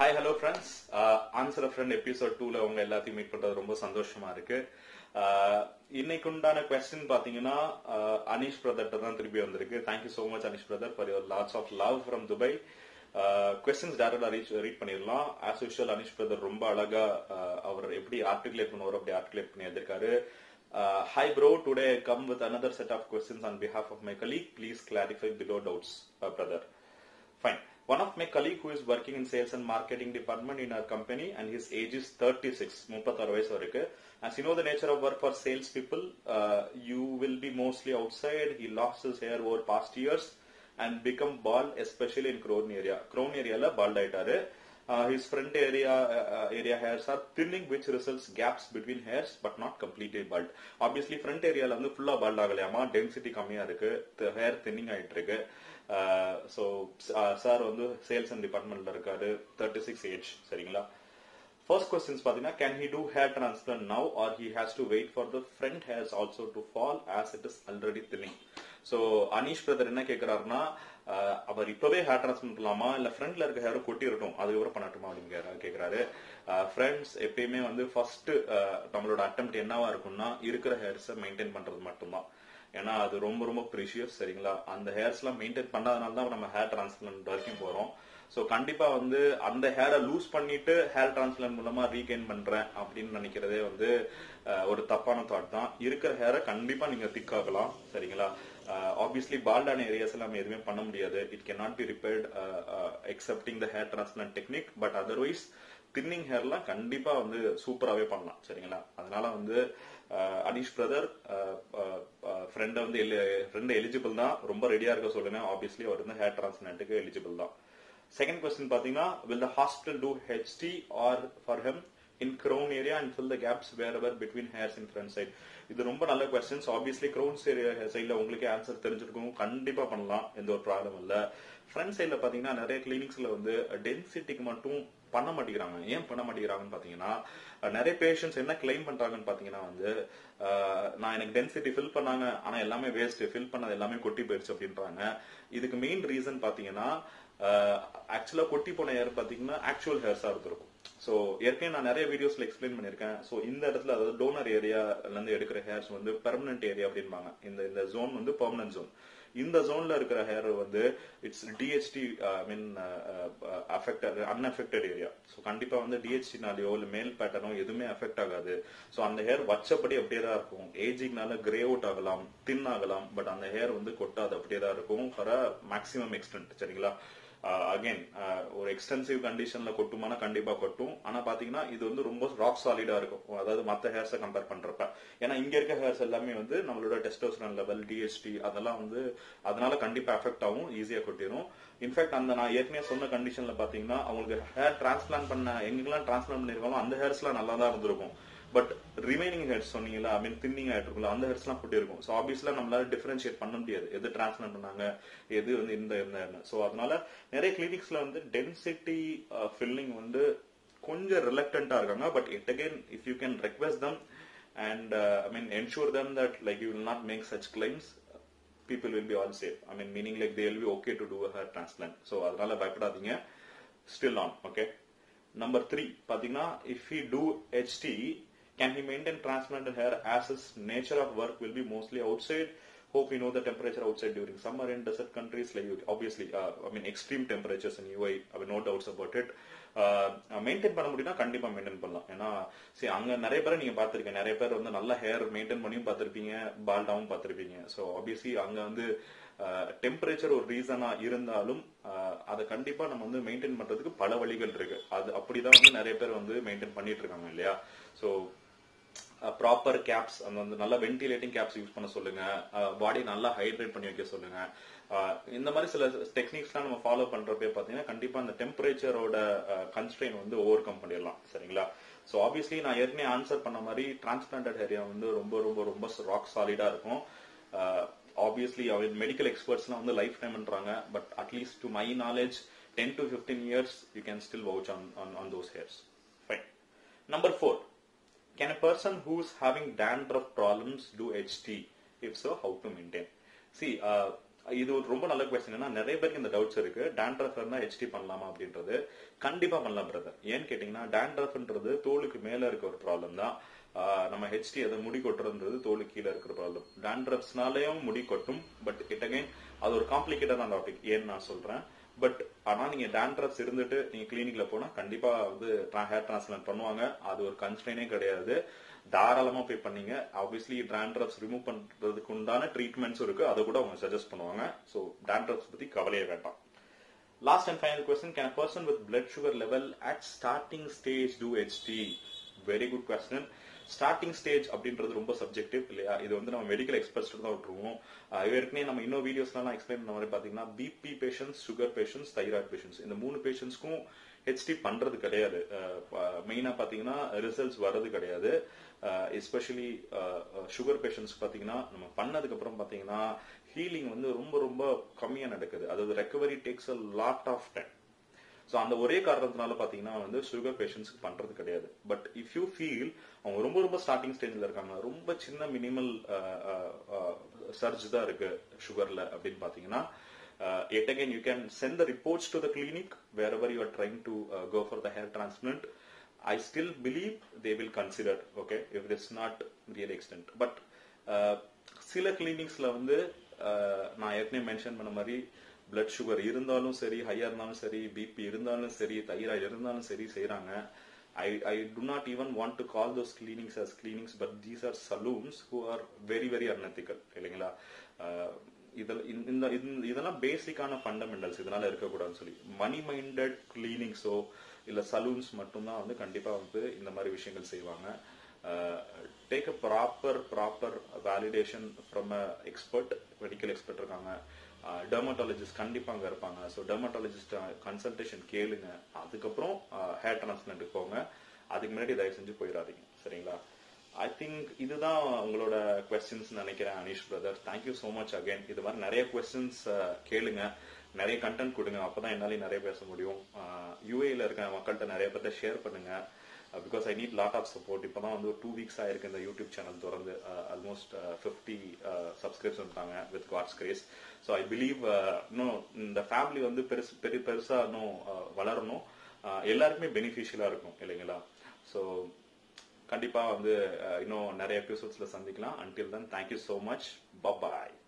Hi hello friends answer friend episode டூல உங்க எல்லாத்தையும் மீட் பண்றது ரொம்ப சந்தோஷமா இருக்கு Uh, இன்னைக்கு உண்டான கொஸ்டின் பாத்தீங்கன்னா uh, அனீஷ் பிரதர்ட்ட தான் திருப்பி வந்திருக்கு thank you so much Aneesh brother for your lots of love from Dubai questions டேரக்டா ரீச் ரீட் பண்ணிடலாம் ஆஸ் யூஷுவல் அனீஷ் பிரதர் ரொம்ப அழகா uh, அவர் எப்படி ஆர்டிகுலேட் பண்ணுவாரோ அப்படி ஆர்டிகுலேட் பண்ணி வந்திருக்காரு hi bro today come with another set of questions on behalf of my colleague please clarify below doubts uh, brother Fine. One of my colleague who is working in sales and marketing department in our company and his age is 36, 36 வயசு இருக்கு. As you know the nature of work for sales people, uh, you will be mostly outside. He lost his hair over past years and become bald, especially in crown area. Crown area la bald ஆயிட்டாரு. Uh, his front area uh, area hairs are thinning which results gaps between hairs but not completely bald. Obviously front area ல வந்து ஃபுல்லா bald ஆகலையாமா density கம்மியா இருக்கு hair thinning ஆயிட்டு இருக்கு so sir வந்து sales and டிபார்ட்மெண்ட்ல இருக்காரு தேர்ட்டி சிக்ஸ் ஏஜ் சரிங்களா ஃபர்ஸ்ட் கொஸ்டின்ஸ் பாத்தீங்கன்னா can he do hair transplant now or he has to wait for the front hairs also to fall as it is already thinning so Aneesh brother என்ன கேட்கிறாருன்னா அஹ், அவர் இப்பவே hair transplant பண்ணலாமா இல்ல ஃப்ரண்ட்ல இருக்க ஹேரும் கொட்டிடட்டும் அதுக்கப்புறம் பண்ணட்டுமா அப்படின்னு கேட்கிறாரு ஃப்ரெண்ட்ஸ் எப்பயுமே வந்து ஃபர்ஸ்ட் நம்மளோட அட்டம்ப்ட் என்னவா இருக்கும்னா இருக்கிற ஹேர்ஸை மெயின்டைன் பண்றது மட்டும்தான் ஏன்னா அது ரொம்ப ரொம்ப ப்ரிஷியஸ் சரிங்களா அந்த ஹேர்ஸ் எல்லாம் மெயின்டைன் பண்ணாதனால தான் நம்ம ஹேர் டிரான்ஸ்பிளான்ட் வரைக்கும் போறோம் ஸோ கண்டிப்பா வந்து அந்த ஹேரை லூஸ் பண்ணிட்டு ஹேர் டிரான்ஸ்பிளான்ட் மூலமா ரீகெயின் பண்றேன் அப்படின்னு நினைக்கிறதே வந்து அஹ், ஒரு தப்பான தாட் தான் இருக்கிற ஹேரை கண்டிப்பா நீங்க திக்காக்கலாம் சரிங்களா ஆப்வியஸ்லி பால்டான ஏரியாஸ் நம்ம எதுவுமே பண்ண முடியாது it can not be repaired excepting the hair transplant technique but otherwise thinning ஹேர்லாம் கண்டிப்பா வந்து சூப்பராகவே பண்ணலாம் சரிங்களா அதனால வந்து அஹ், அனீஷ் பிரதர் ஃப்ரெண்டை வந்து ஃப்ரெண்ட் எலிஜிபிள் தான் ரொம்ப ரெடியா இருக்க சொல்லுங்க ஆப்வியஸ்லி அவர் வந்து ஹேர் டிரான்ஸ்பிளான்ட்டுக்கு எலிஜிபிள் தான் செகண்ட் கொஸ்டின் பாத்தீங்கன்னா will the hospital do HT or for him in crown area and fill the gaps wherever between hairs in front side இது ரொம்ப நல்ல கொஸ்டின்ஸ் ஆப்வியஸ்லி க்ரௌன்ஸ் ஏரியா சைட்ல உங்களுக்கு ஆன்சர் தெரிஞ்சிருக்கும் கண்டிப்பா பண்ணலாம் எந்த ஒரு ப்ராப்ளம் இல்ல ஃப்ரண்ட் சைட்ல பாத்தீங்கன்னா நிறைய கிளினிக்ஸ்ல வந்து டென்சிட்டிக்கு மட்டும் பண்ண மாட்டேங்கிறாங்க ஏன் பண்ண மாட்டேங்கிறாங்கன்னு பாத்தீங்கன்னா அஹ், நிறைய பேஷண்ட்ஸ் என்ன கிளைம் பண்றாங்கன்னு பாத்தீங்கன்னா வந்து அஹ், நான் எனக்கு டென்சிட்டி ஃபில் பண்ணாங்க ஆனா எல்லாமே வேஸ்ட் ஃபில் பண்ணது எல்லாமே கொட்டி போயிருச்சு அப்படின்றாங்க இதுக்கு மெயின் ரீசன் பாத்தீங்கன்னா ஆக்சுவலா கொட்டி போன ஹேர் பாத்தீங்கன்னா ஆக்சுவல் ஹேர்ஸா இருந்திருக்கும் சோ ஏற்கனவே நான் நிறைய வீடியோஸ்ல எக்ஸ்பிளைன் பண்ணிருக்கேன் சோ இந்த இடத்துல அதாவது டோனர் ஏரியால இருந்து எடுக்கிற ஹேர்ஸ் வந்து பெர்மனன்ட் ஏரியா அப்படின்பாங்க இந்த இந்த ஜோன் வந்து பெர்மனன்ட் ஜோன் இந்த ஜோன்ல இருக்கிற ஹேர் வந்து it's DHT I mean affected unaffected area so கண்டிப்பா வந்து டிஹெச்டினாலேயோ இல்ல மேல் பேட்டர்னோ எதுவுமே அஃபெக்ட் ஆகாது ஸோ அந்த ஹேர் வச்சபடி அப்படியே தான் இருக்கும் ஏஜிங்னால கிரே அவுட் ஆகலாம் தின் ஆகலாம் பட் அந்த ஹேர் வந்து கொட்டாது அப்படியே தான் இருக்கும் ஃபார் மேக்ஸிமம் எக்ஸ்டென்ட் சரிங்களா அகைன் ஒரு எக்ஸ்டென்சிவ் கண்டிஷன்ல கொட்டுமானா கண்டிப்பா கொட்டும் ஆனா பாத்தீங்கன்னா இது வந்து ரொம்ப ராக் சாலிடா இருக்கும் அதாவது மத்த ஹேர்ஸை கம்பேர் பண்றப்ப ஏன்னா இங்க இருக்க ஹேர்ஸ் எல்லாமே வந்து நம்மளோட டெஸ்டோஸ்டரான் லெவல் டிஎஸ்டி அதெல்லாம் வந்து அதனால கண்டிப்பா எஃபெக்ட் ஆகும் ஈஸியா கொட்டிடும் இன்ஃபேக்ட் அந்த நான் ஏற்கனவே சொன்ன கண்டிஷன்ல பாத்தீங்கன்னா அவங்களுக்கு ஹேர் டிரான்ஸ்பிளான்ட் பண்ண எங்கெல்லாம் டிரான்ஸ்பிளான்ட் பண்ணிருக்காங்களோ அந்த ஹேர்ஸ்லாம் நல்லா தான் இருந்திருக்கும் பட் ரிமைனிங் ஹெட்ஸ் சொன்னீங்களா ஐ மீன் தின்னிங் ஆயிட்டு இருக்குல்ல அந்த ஹெட்ஸ்லாம் போட்டு இருக்கும் ஸோ ஆப்வியஸ்ல நம்மளால டிஃபரன்ஷியேட் பண்ண முடியாது எது டிரான்ஸ்பிளான்ட் பண்ணாங்க எது வந்து இந்த இந்த ஸோ அதனால நிறைய கிளினிக்ஸ்ல வந்து டென்சிட்டி ஃபில்லிங் வந்து கொஞ்சம் ரிலக்டண்டா இருக்காங்க but it again if you can request them and I mean ensure them that like you will not make such claims people will be all safe. I mean, meaning like they will be okay to do a hair transplant. So அதனால பயப்படாதீங்க still on, okay? Number three, பாத்தீங்கன்னா if he do HT, can he maintain transplanted hair as his nature of work will be mostly outside? Hope you know the temperature outside during summer in desert countries like you- obviously, uh, I mean extreme temperatures in UI, I mean no doubts about it. Maintain பண்ண முடியும்னா கண்டிப்பா maintain பண்ணலாம் ஏன்னா சரி அங்க நிறைய பேரை நீங்க பாத்திருக்கீங்க நிறைய பேர் வந்து நல்ல ஹேர் மெயின்டைன் பண்ணியும் பார்த்திருப்பீங்க பால்டாவும் பார்த்திருப்பீங்க ஸோ ஆப்வியஸ்லி அங்க வந்து டெம்பரேச்சர் ஒரு ரீசனா இருந்தாலும் அஹ், அதை கண்டிப்பா நம்ம வந்து மெயின்டைன் பண்றதுக்கு பல வழிகள் இருக்கு அது அப்படிதான் வந்து நிறைய பேர் வந்து மெயின்டைன் பண்ணிட்டு இருக்காங்க இல்லையா ஸோ ப்ராப்பர் கேப்ஸ் அந்த வந்து நல்ல வென்டிலேட்டிங் கேப்ஸ் யூஸ் பண்ண சொல்லுங்க பாடி நல்லா ஹைட்ரேட் பண்ணி வைக்க சொல்லுங்க அஹ் இந்த மாதிரி சில டெக்னிக்ஸ்லாம் நம்ம ஃபாலோ பண்றப்பே பாத்தீங்கன்னா கண்டிப்பா அந்த டெம்பரேச்சரோட கன்ஸ்ட்ரெயின் வந்து ஓவர் கம் பண்ணிடலாம் சரிங்களா ஸோ ஆப்வியஸ்லி நான் ஏற்கனவே ஆன்சர் பண்ண மாதிரி டிரான்ஸ்பிளான்டட் ஏரியா வந்து ரொம்ப ரொம்ப ரொம்ப ராக் சாலிடா இருக்கும் ஆப்வியஸ்லி அவர் மெடிக்கல் எக்ஸ்பர்ட்ஸ்லாம் வந்து லைஃப் டைம்ன்றாங்க but at least to my knowledge ten to fifteen years you can still vouch on on those hairs fine number four Can a person who's having dandruff problems do HT? If so, how to maintain? See, uh, இது ஒரு ரொம்ப நல்ல question ஏன்னா நிறைய பேருக்கு இந்த doubts இருக்கு dandruff இருந்தா ஹெச்டி பண்ணலாமா அப்படின்றது கண்டிப்பா பண்ணலாம் பிரதர் ஏன்னு கேட்டீங்கன்னா டேண்ட்ரஃப்ன்றது தோலுக்கு மேல இருக்க ஒரு ப்ராப்ளம் தான் ஆஹ் நம்ம ஹெச்டி அதை முடி கொட்டுறதுன்றது தோலு கீழே இருக்கிற ப்ராப்ளம் டேண்ட்ரப்ஸ்னாலேயும் முடி கொட்டும் பட் இட் அகைன் அது ஒரு காம்ப்ளிகேட்டடான டாபிக் ஏன்னு நான் சொல்றேன் பட் ஆனா நீங்க டேண்ட்ரப்ஸ் இருந்துட்டு நீங்க கிளினிக்ல போனா கண்டிப்பா வந்து ஹேர் டிரான்ஸ்பிளான்ட் பண்ணுவாங்க அது ஒரு கன்ஸ்டன்டே கிடையாது தாராளமா போய் பண்ணீங்க ஆப்வியஸ்லி டேண்ட்ரப்ஸ் ரிமூவ் பண்றதுக்கு உண்டான ட்ரீட்மெண்ட்ஸ் இருக்கு அதை கூட அவங்க சஜஸ்ட் பண்ணுவாங்க ஸோ டேண்ட்ரப்ஸ் பத்தி கவலையே வேண்டாம் Last and final question Can a person with blood sugar level at starting stage do HT? Very good question. Starting stage அப்படின்றது ரொம்ப சப்ஜெக்டிவ் இல்லையா இது வந்து நம்ம மெடிக்கல் எக்ஸ்பர்ட்ஸ் தான் விட்டுருவோம் ஆஹ் ஏற்கனவே நம்ம இன்னும் வீடியோஸ்லாம் எக்ஸ்பிளைன் பண்ண மாதிரி பாத்தீங்கன்னா BP patients sugar patients thyroid patients இந்த மூணு பேஷன்ஸ்க்கும் ஹெச்டி பண்றது கிடையாது மெயினா பாத்தீங்கன்னா ரிசல்ட்ஸ் வர்றது கிடையாது எஸ்பெஷலி சுகர் பேஷன்ஸ் பாத்தீங்கன்னா நம்ம பண்ணதுக்கு அப்புறம் பாத்தீங்கன்னா ஹீலிங் வந்து ரொம்ப ரொம்ப கம்மியா நடக்குது அதாவது recovery takes a lot of time so அந்த ஒரே காரணத்தினால பாத்தீங்கன்னா வந்து சுகர் பேஷண்ட்ஸ்க்கு பண்றது கிடையாது பட் இஃப் யூ ஃபீல் அவங்க ரொம்ப ரொம்ப ஸ்டார்டிங் ஸ்டேஜ்ல இருக்காங்க ரொம்ப சின்ன மினிமல் சர்ஜ் தான் இருக்கு சுகர்ல அப்படின்னு பாத்தீங்கன்னா yet again you can send the reports to the clinic wherever you are trying to uh, go for the hair transplant i still believe they will consider okay if it is not real extent but uh, சில கிளினிக்ஸ்ல வந்து uh, நான் ஏற்கனவே mention பண்ண மாதிரி blood sugar இருந்தாலும் சரி ஹையா இருந்தாலும் சரி பிபி இருந்தாலும் சரி தைராய்டு இருந்தாலும் சரி செய்யறாங்க I, I do not even want to call those clinics as clinics, but these are saloons who are very, very unethical. இல்லைங்களா அஹ் இதில் இந்த- இந்த இந்த- இதெல்லாம் பேசிக்கான ஃபண்டமெண்டல்ஸ் இதனால இருக்கக்கூடாதுன்னு சொல்லி மணி மைண்டட் கிளீனிங்ஸோ இல்ல சலூன்ஸ் மட்டும்தான் வந்து கண்டிப்பா வந்து இந்த மாதிரி விஷயங்கள் செய்வாங்க take a proper proper validation from a expert medical expert இருக்காங்க டெர்மட்டாலஜிஸ்ட் கண்டிப்பா அங்க இருப்பாங்க ஸோ டெர்மட்டாலஜிஸ்ட் கன்சல்டேஷன் கேளுங்க அதுக்கப்புறம் ஹேர் டிரான்ஸ்பிளான்ட்டுக்கு போங்க அதுக்கு முன்னாடி தயவு செஞ்சு போயிடாதீங்க சரிங்களா ஐ திங்க் இதுதான் உங்களோட கொஸ்டின்ஸ் நினைக்கிறேன் Aneesh brother thank you so much again இது மாதிரி நிறைய கொஸ்டின்ஸ் கேளுங்க நிறைய கண்டென்ட் கொடுங்க அப்பதான் என்னாலையும் நிறைய பேச முடியும் யூஏல இருக்க மக்கள்கிட்ட நிறைய பேர்ட்ட ஷேர் பண்ணுங்க because I need lot of support இப்போதான் வந்து ஒரு டூ வீக்ஸ் ஆயிருக்கு இந்த யூடியூப் சேனல் திறந்து ஆல்மோஸ்ட் ஃபிஃப்டி சப்ஸ்கிரைப்ஸ் வந்துட்டாங்க with God's grace so I believe இன்னும் இந்த ஃபேமிலி வந்து பெருசு பெரிய பெருசா இன்னும் uh, வளரணும் Uh, எல்லாருக்குமே பெனிஃபிஷியலா இருக்கும் இல்லைங்களா ஸோ கண்டிப்பா வந்து uh, இன்னும் நிறைய எபிசோட்ஸ்ல சந்திக்கலாம் until then thank you so much bye bye